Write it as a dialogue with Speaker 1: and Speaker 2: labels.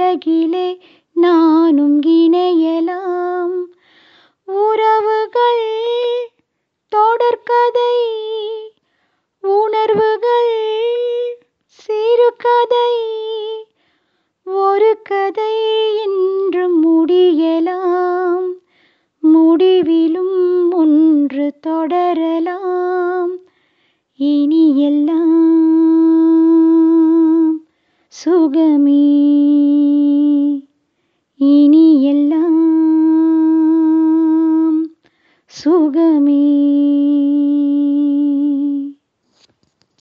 Speaker 1: உலகிலே நானும் இணையலாம் உறவுகள் தொடர்கதை உணர்வுகள் சிறுகதை ஒரு கதை என்றும் முடியலாம் முடிவிலும் ஒன்று தொடரலாம் இனி எல்லாம் சுகமே இனி எல்லாம் சுகமே